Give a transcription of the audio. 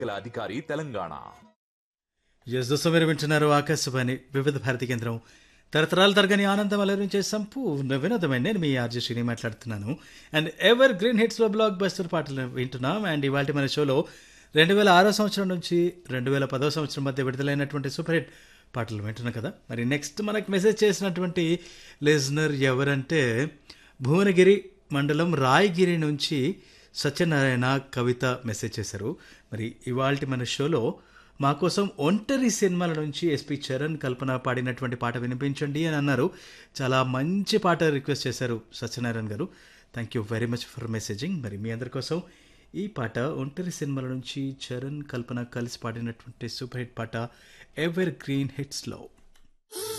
ఎన్నికల అధికారి తెలంగాణ ఎస్ దోస్తు మీరు వింటున్నారు ఆకాశవాణి వివిధ భారతి కేంద్రం తరతరాలు తరగని ఆనందం అలరించే సంపూర్ణ వినోదమైన నేను మీ ఆర్జే శ్రీని మాట్లాడుతున్నాను అండ్ ఎవర్ గ్రీన్ హిట్స్లో బ్లాక్ బస్టర్ పాటలు వింటున్నాం అండ్ ఇవాళ మన షోలో రెండు వేల ఆరో సంవత్సరం నుంచి రెండు వేల పదో సంవత్సరం మధ్య విడుదలైనటువంటి సూపర్ హిట్ పాటలు వింటున్నాం కదా మరి నెక్స్ట్ మనకు మెసేజ్ చేసినటువంటి లిజనర్ ఎవరంటే భువనగిరి మండలం రాయగిరి నుంచి సత్యనారాయణ కవిత మెసేజ్ చేశారు మరి ఇవాళ మన షోలో మా కోసం ఒంటరి సినిమాల నుంచి ఎస్పి చరణ్ కల్పన పాడినటువంటి పాట వినిపించండి అని అన్నారు చాలా మంచి పాట రిక్వెస్ట్ చేశారు Satyanarayana garu thank you very much for messaging మరి మీ అందరి కోసం ఈ పాట ఒంటరి సినిమాల నుంచి చరణ్ కల్పన కలిసి పాడినటువంటి సూపర్ హిట్ పాట ఎవర్ గ్రీన్ హిట్స్లో